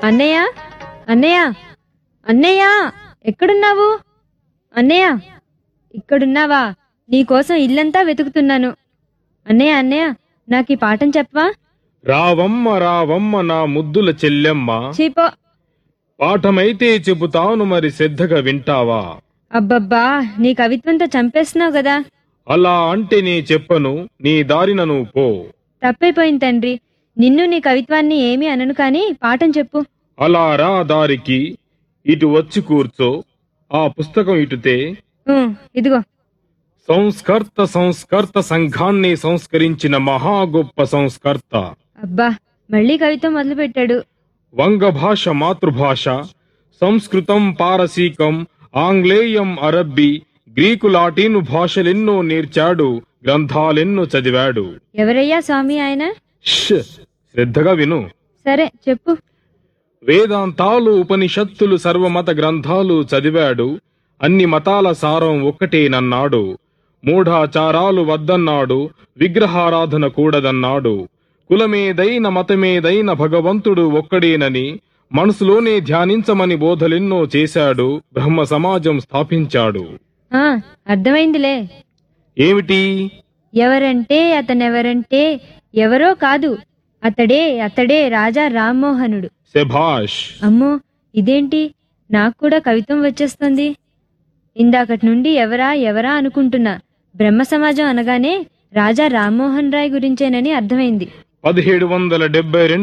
అన్నయ్య అన్నయ్య అన్నయ్య ఎక్కడున్నావు అన్నయ్య ఇక్కడున్నావా నీకోసం ఇల్లంతా వెతుకుతున్నాను అన్నయ్య అన్నయ్య నాకు ఈ పాఠం చెప్పవా రావమ్మ రావమ్మ నా ముద్దుల చెల్లెమ్మ చీపో పాఠమైతే చెబుతాను మరి శ్రద్ధగా వింటావా అబ్బబ్బా నీ కవిత్వంతో చంపేస్తున్నావు కదా అలా అంటే నీ చెప్పను నీ దారిన నువ్వు పో తప్పైపోయింది తండ్రి నిన్ను నీ కవిత్వాన్ని ఏమీ అనను కాని పాఠం చెప్పు అలా రా దారికి ఇటు వచ్చి కూర్చో ఆ పుస్తకం ఇటుతే ఊ, ఇదిగో సంస్కర్త సంస్కర్త సంఘాన్ని సంస్కరించిన మహా గొప్ప సంస్కర్త అబ్బా మళ్ళీ కవిత్వం మొదలు పెట్టాడు వంగ భాష మాతృభాష సంస్కృతం పారసీకం ఆంగ్లేయం అరబ్బీ గ్రీకు లాటిను భాషలెన్నో నేర్చాడు గ్రంథాలెన్నో చదివాడు ఎవరయ్యా స్వామి ఆయన ష్! శ్రద్ధగా విను సరే చెప్పు వేదాంతాలు ఉపనిషత్తులు సర్వమత గ్రంథాలు చదివాడు అన్ని మతాల సారం ఒక్కటేనన్నాడు మూఢాచారాలు వద్దన్నాడు విగ్రహారాధన కూడదన్నాడు కులమేదైన మతమేదైన భగవంతుడు ఒక్కడేనని మనసులోనే ధ్యానించమని బోధలెన్నో చేశాడు బ్రహ్మ సమాజం స్థాపించాడు ఆ అర్థమైందిలే ఏమిటి ఎవరంటే అతనెవరంటే ఎవరో కాదు అతడే అతడే రాజా రామ్మోహనుడు శభాష్ అమ్మో ఇదేంటి నాకు కూడా కవిత్వం వచ్చేస్తుంది ఇందాకటి నుండి ఎవరా ఎవరా అనుకుంటున్నా బ్రహ్మ సమాజం అనగానే రాజా రామ్మోహన్ రాయ్ గురించేనని అర్థమైంది పదిహేడు వందల డెబ్బై